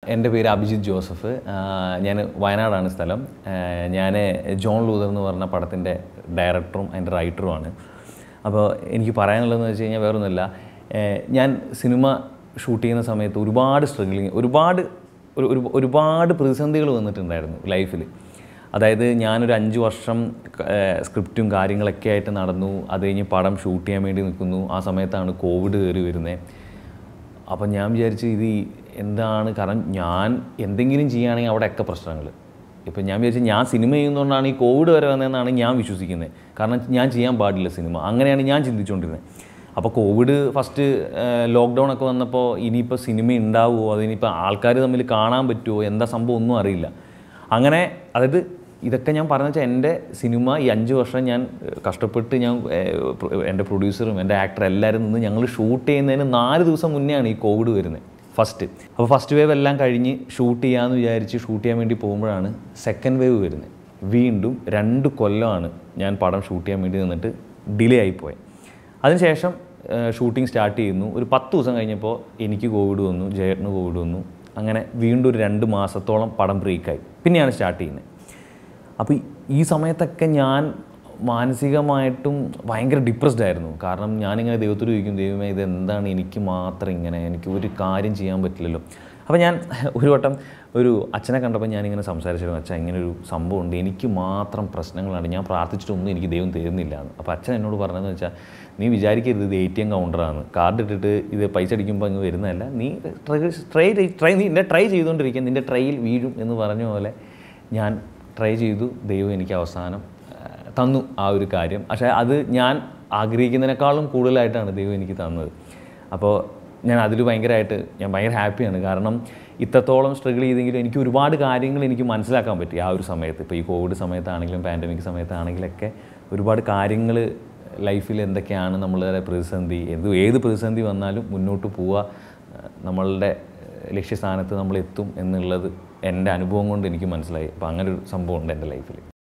എൻ്റെ പേര് അഭിജിത്ത് ജോസഫ് ഞാൻ വയനാടാണ് സ്ഥലം ഞാൻ ജോൺ ലൂതർ എന്ന് പറഞ്ഞ പടത്തിൻ്റെ ഡയറക്ടറും അതിൻ്റെ റൈറ്ററുമാണ് അപ്പോൾ എനിക്ക് പറയാനുള്ളതെന്ന് വെച്ച് കഴിഞ്ഞാൽ വേറൊന്നുമില്ല ഏഹ് ഞാൻ സിനിമ ഷൂട്ട് ചെയ്യുന്ന സമയത്ത് ഒരുപാട് സ്ട്രഗ്ലിങ് ഒരുപാട് ഒരു ഒരു- ഒരുപാട് പ്രതിസന്ധികൾ വന്നിട്ടുണ്ടായിരുന്നു ലൈഫിൽ അതായത് ഞാനൊരു അഞ്ച് വർഷം ഏഹ് സ്ക്രിപ്റ്റും കാര്യങ്ങളൊക്കെ ആയിട്ട് നടന്നു അത് കഴിഞ്ഞ് പടം ഷൂട്ട് ചെയ്യാൻ വേണ്ടി നിൽക്കുന്നു ആ സമയത്താണ് കോവിഡ് കയറി വരുന്നത് അപ്പം ഞാൻ വിചാരിച്ചു ഇത് ഈ എന്താണ് കാരണം ഞാൻ എന്തെങ്കിലും ചെയ്യുകയാണെങ്കിൽ അവിടെയൊക്കെ പ്രശ്നങ്ങൾ ഇപ്പം ഞാൻ വിചാരിച്ചു ഞാൻ സിനിമ ചെയ്യുന്നതുകൊണ്ടാണ് ഈ കോവിഡ് വരെ വന്നതെന്നാണ് ഞാൻ വിശ്വസിക്കുന്നത് കാരണം ഞാൻ ചെയ്യാൻ പാടില്ല സിനിമ അങ്ങനെയാണ് ഞാൻ ചിന്തിച്ചുകൊണ്ടിരുന്നത് അപ്പോൾ കോവിഡ് ഫസ്റ്റ് ലോക്ക്ഡൗൺ ഒക്കെ വന്നപ്പോൾ ഇനിയിപ്പോൾ സിനിമ ഉണ്ടാവുമോ അതിനിപ്പോൾ ആൾക്കാർ തമ്മിൽ കാണാൻ പറ്റുമോ എന്താ സംഭവം ഒന്നും അറിയില്ല അങ്ങനെ അതായത് ഇതൊക്കെ ഞാൻ പറഞ്ഞു വെച്ചാൽ എൻ്റെ സിനിമ ഈ അഞ്ച് വർഷം ഞാൻ ഏഹ്, കഷ്ടപ്പെട്ട് ഞാൻ ഏഹ്, പ്ര- എൻ്റെ പ്രൊഡ്യൂസറും എൻ്റെ ആക്ടർ എല്ലാവരും നിന്ന് ഞങ്ങൾ ഷൂട്ട് ചെയ്യുന്നതിന് നാല് ദിവസം മുന്നെയാണ് ഈ കോവിഡ് വരുന്നത് ഫസ്റ്റ് അപ്പോൾ ഫസ്റ്റ് വേവ് എല്ലാം കഴിഞ്ഞ് ഷൂട്ട് ചെയ്യാമെന്ന് വിചാരിച്ച് ഷൂട്ട് ചെയ്യാൻ വേണ്ടി പോകുമ്പോഴാണ് സെക്കൻഡ് വേവ് വരുന്നത് വീണ്ടും രണ്ട് കൊല്ലമാണ് ഞാൻ പടം ഷൂട്ട് ചെയ്യാൻ വേണ്ടി നിന്നിട്ട് ഡിലേ ആയിപ്പോയത് അതിനുശേഷം ഷൂട്ടിംഗ് സ്റ്റാർട്ട് ചെയ്യുന്നു ഒരു പത്ത് ദിവസം കഴിഞ്ഞപ്പോൾ എനിക്ക് കോവിഡ് വന്നു ജയേട്ടന് കോവിഡ് വന്നു അങ്ങനെ വീണ്ടും ഒരു രണ്ട് മാസത്തോളം പടം ബ്രേക്കായി പിന്നെയാണ് സ്റ്റാർട്ട് ചെയ്യുന്നത് അപ്പോൾ ഈ സമയത്തൊക്കെ ഞാൻ മാനസികമായിട്ടും ഭയങ്കര ഡിപ്രസ്ഡ് ആയിരുന്നു കാരണം ഞാനിങ്ങനെ ദൈവത്തോട് ചോദിക്കും ദൈവമേ ഇത് എന്താണ് എനിക്ക് മാത്രം ഇങ്ങനെ എനിക്ക് ഒരു കാര്യം ചെയ്യാൻ പറ്റില്ലല്ലോ അപ്പോൾ ഞാൻ ഒരു വട്ടം ഒരു അച്ഛനെ കണ്ടപ്പോൾ ഞാനിങ്ങനെ സംസാരിച്ചിരുന്നു അച്ഛൻ ഇങ്ങനെ ഒരു സംഭവമുണ്ട് എനിക്ക് മാത്രം പ്രശ്നങ്ങളാണ് ഞാൻ പ്രാർത്ഥിച്ചിട്ടൊന്നും എനിക്ക് ദൈവം തരുന്നില്ല എന്ന് അപ്പോൾ അച്ഛൻ എന്നോട് പറഞ്ഞതെന്ന് വെച്ചാൽ നീ വിചാരിക്കരുത് ഇത് എ ടി എം കൗണ്ടറാണ് കാർഡ് ഇട്ടിട്ട് ഇത് പൈസ അടിക്കുമ്പോൾ അങ്ങ് വരുന്നതല്ല നീ ട്രൈ ട്രൈ ട്രൈ നീ നിൻ്റെ ട്രൈ ചെയ്തുകൊണ്ടിരിക്കുക നിൻ്റെ ട്രൈയിൽ വീഴും എന്ന് പറഞ്ഞ പോലെ ഞാൻ ട്രൈ ചെയ്തു ദൈവം എനിക്ക് അവസാനം ആ, തന്നു ആ ഒരു കാര്യം പക്ഷേ അത് ഞാൻ ആഗ്രഹിക്കുന്നതിനേക്കാളും കൂടുതലായിട്ടാണ് ദൈവം എനിക്ക് തന്നത് അപ്പോൾ ഞാൻ അതിൽ ഭയങ്കരമായിട്ട് ഞാൻ ഭയങ്കര ഹാപ്പിയാണ് കാരണം ഇത്രത്തോളം സ്ട്രഗിൾ ചെയ്തെങ്കിലും എനിക്ക് ഒരുപാട് കാര്യങ്ങൾ എനിക്ക് മനസ്സിലാക്കാൻ പറ്റി ആ ഒരു സമയത്ത് ഇപ്പോൾ ഈ കോവിഡ് സമയത്താണെങ്കിലും പാൻഡമിക് സമയത്താണെങ്കിലൊക്കെ ഒരുപാട് കാര്യങ്ങൾ ലൈഫിൽ എന്തൊക്കെയാണ് നമ്മളുടെ പ്രതിസന്ധി എന്ത് ഏത് പ്രതിസന്ധി വന്നാലും മുന്നോട്ട് പോവുക നമ്മളുടെ ലക്ഷ്യസ്ഥാനത്ത് നമ്മൾ എത്തും എന്നുള്ളത് എൻ്റെ അനുഭവം കൊണ്ട് എനിക്ക് മനസ്സിലായി അപ്പോൾ അങ്ങനെ ഒരു സംഭവം ഉണ്ട് എൻ്റെ ലൈഫിൽ